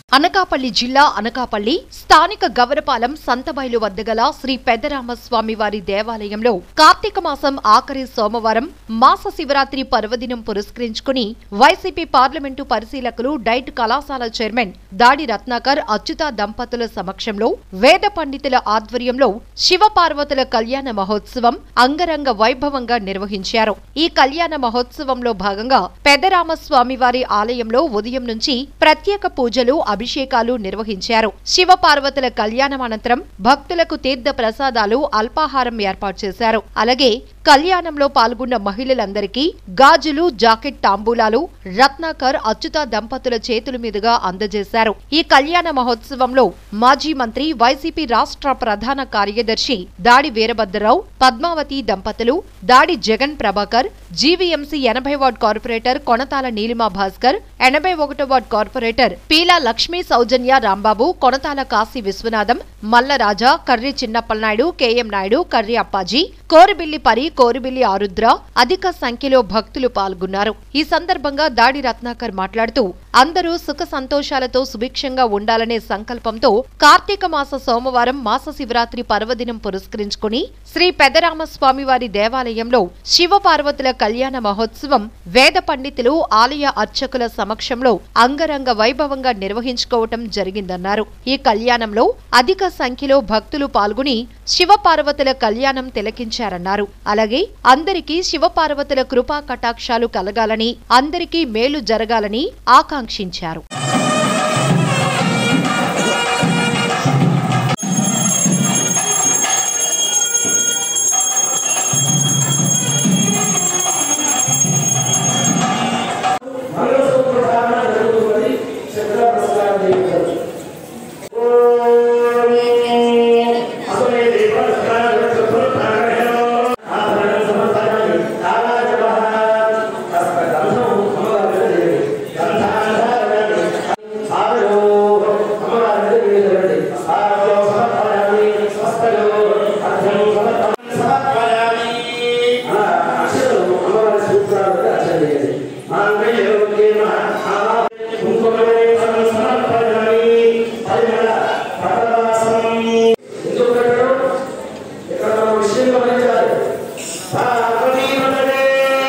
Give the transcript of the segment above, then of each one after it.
అనకాపల్లి జిల్లా అనకాపల్లి స్థానిక గవరపాలెం సంతబైలు వద్ద గల శ్రీ పెద్దరామస్వామి వారి దేవాలయంలో కార్తీక మాసం ఆఖరి సోమవారం మాస శివరాత్రి పర్వదినం పురస్కరించుకుని వైసీపీ పార్లమెంటు పరిశీలకులు డైట్ కళాశాల చైర్మన్ దాడి రత్నాకర్ అచ్యుత దంపతుల సమక్షంలో వేద పండితుల ఆధ్వర్యంలో శివపార్వతుల కళ్యాణ మహోత్సవం అంగరంగ వైభవంగా నిర్వహించారు ఈ కళ్యాణ మహోత్సవంలో భాగంగా పెద్దరామస్వామి వారి ఆలయంలో ఉదయం నుంచి ప్రత్యేక పూజలు అభిషేకాలు నిర్వహించారు శివపార్వతుల కళ్యాణం అనంతరం భక్తులకు తీర్థ ప్రసాదాలు అల్పాహారం ఏర్పాటు చేశారు అలాగే కళ్యాణంలో పాల్గొన్న మహిళలందరికీ గాజులు జాకెట్ తాంబూలాలు రత్నాకర్ అచ్యుత దంపతుల చేతుల మీదుగా అందజేశారు ఈ కళ్యాణ మహోత్సవంలో మాజీ మంత్రి వైసీపీ రాష్ట్ర ప్రధాన కార్యదర్శి దాడి వీరభద్రరావు పద్మావతి దంపతులు దాడి జగన్ ప్రభాకర్ జీవీఎంసీ ఎనభై వార్డ్ కార్పొరేటర్ కొనతాల నీలిమా భాస్కర్ ఎనభై ఒకటో ward corporator Peela Lakshmi Soujanya Rambabu Konathala Kasi Viswanatham Mallaraja Karri Chinnappalanaidu KM Naidu Karri Appaji Koribilli పరి కోరిబిల్లి ఆరుద్ర అధిక సంఖ్యలో భక్తులు పాల్గొన్నారు ఈ సందర్భంగా దాడి రత్నాకర్ మాట్లాడుతూ అందరూ సుఖ సంతోషాలతో సుభిక్షంగా ఉండాలనే సంకల్పంతో కార్తీక మాస సోమవారం మాస శివరాత్రి పర్వదినం పురస్కరించుకుని శ్రీ పెదరామస్వామి వారి దేవాలయంలో శివపార్వతుల కళ్యాణ మహోత్సవం వేద పండితులు ఆలయ అర్చకుల సమక్షంలో అంగరంగ వైభవంగా నిర్వహించుకోవటం జరిగిందన్నారు ఈ కళ్యాణంలో అధిక సంఖ్యలో భక్తులు పాల్గొని శివపార్వతుల కళ్యాణం తిలకించారన్నారు అలాగే అందరికీ శివపార్వతుల కృపా కటాక్షాలు కలగాలని అందరికీ మేలు జరగాలని ఆకాంక్షించారు మంగళసూత్ర ధారణ జరుగుతున్నది చక్ర ప్రసారం చేయించారు అసలే దీపస్కార చతుర్థాగ్రహణో ఆభరణ సమర్థాన్ని తారాజపః హస్త గంధం అమ్మవారి మీద చేయండి గంధాధారణి ఆదరో అమ్మవారి మీద చేయండి ఆరో సమర్పయామి హస్తలో అర్ఘ్యం సమర్పయామి సమర్పయామి ఆ అక్షరం అమ్మవారి సూత్రాల మీద అక్షరం చేయండి మాంగళ్యోగే మహా కుంకుమే ఫలం సమర్పయామి పరిమళ పరవాసం ఎందుకు పెట్టడం ఇక్కడ మనం విషయం గమనించాలి పార్వతీ పదవే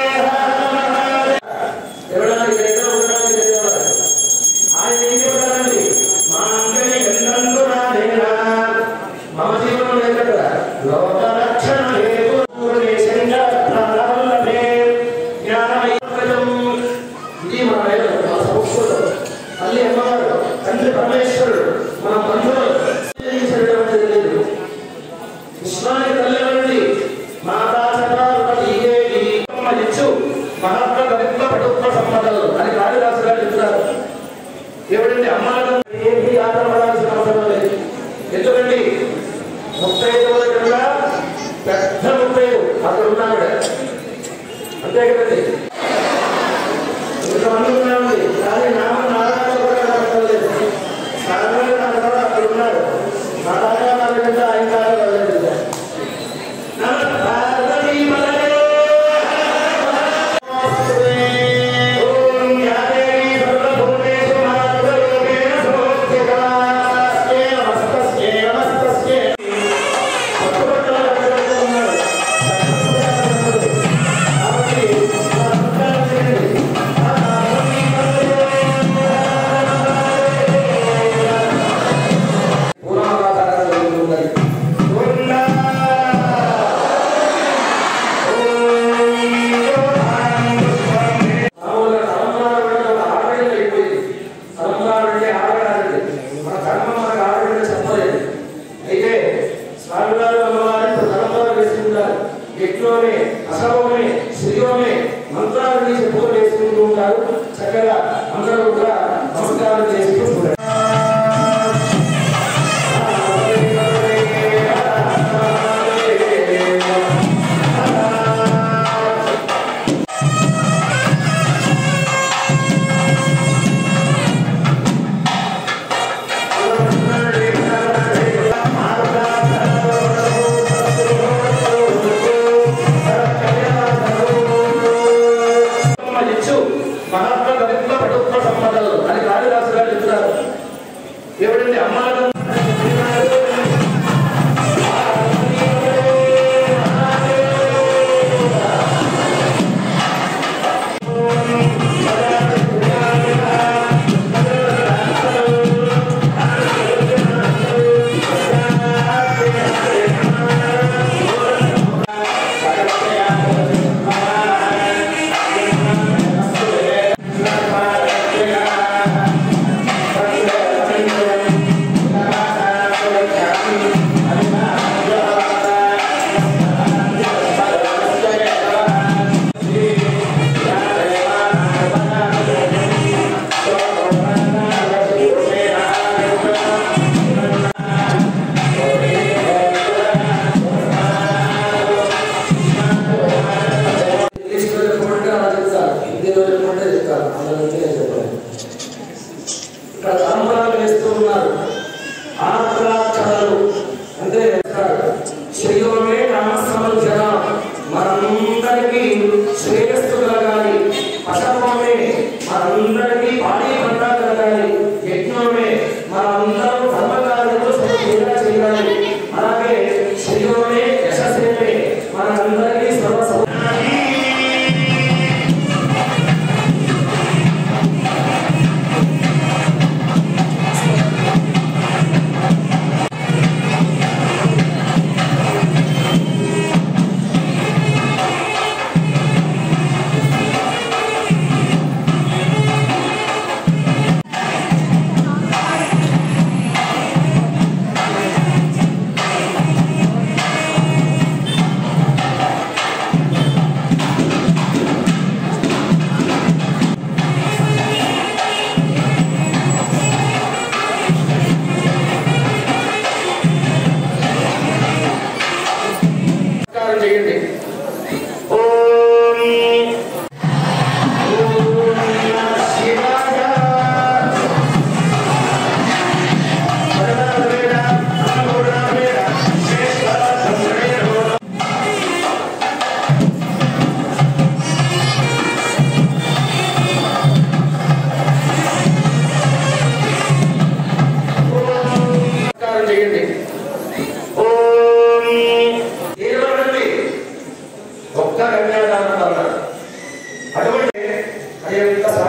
ఎవడానికి లేదా ఉండడానికి లేదా ఆయన ఏం చెప్పారండి మాంగళ్య గంధంతో నాదేనా మమ జీవనం లేదట లోక రక్షణ హేతు దేశంగా ప్రారంభమే జ్ఞానమయం ఇది మన వేదం మన సంస్కృతం తల్లి అమ్మవారు తండ్రి పరమేశ్వరుడు మన బంధువులు తెలియజేసేటువంటిది లేదు విశ్వానికి తల్లి ఎవరండి మాతా చక్రవర్తి దేవి ఇచ్చు మహాత్మ గవిత్వ పటుత్వ సంపదలు అని కాళిదాసు గారు చెప్తారు ఎవడండి అమ్మాయి ఏమి ఆధారపడాల్సిన అవసరం లేదు ఎందుకండి ముత్తైదువుల కన్నా పెద్ద ముత్తైదు అక్కడ ఉన్నావిడ అంతే కదండి ఇంతమంది ఉన్నామండి కానీ నామం నారాయణ కూడా కనపడలేదు నారాయణ నా తర్వాత అక్కడ ఉన్నారు నారాయణ నారాయణ ఆయన కాలం వెళ్ళలేదు నమ పార్వతీ పదవే ఓం యాదేవి సర్వభూతేషు మాతృలోకేన సమోత్యగా స్మే నమస్తస్మే నమస్తస్మే పట్టుబట్టల కట్టుబడి ఉన్నారు కాబట్టి ఆ సంతానం చేయండి మంత్రాలు తీసి పూజ చేసుకుంటూ ఉంటారు చక్కగా అందరూ కూడా నమస్కారం చేసుకుంటూ ఉంటారు ఇచ్చు మహాత్మ గవిత్వ పటుత్వ సంపదలు అని కాళిదాసు గారు చెప్తారు మనందరికీ శ్రేయస్సు కలగాలి పశవమే మనందరికీ పాడి పంట కలగాలి యజ్ఞమే మనందరం ధర్మకార్యంలో సమృద్ధిగా చేయాలి అలాగే శ్రీయోమే యశస్సేమే మనందరికీ సర్వ నమస్కారం చేయండి ఓం ఓం నమః శివాయ పరమవేద అన్నపూర్ణావేద శ్రేష్ఠ సంగ్రహో నమస్కారం చేయండి ఓం ఏమనండి ఒక్క గంగాదానం అన్నాడు అటువంటి అది ఎంత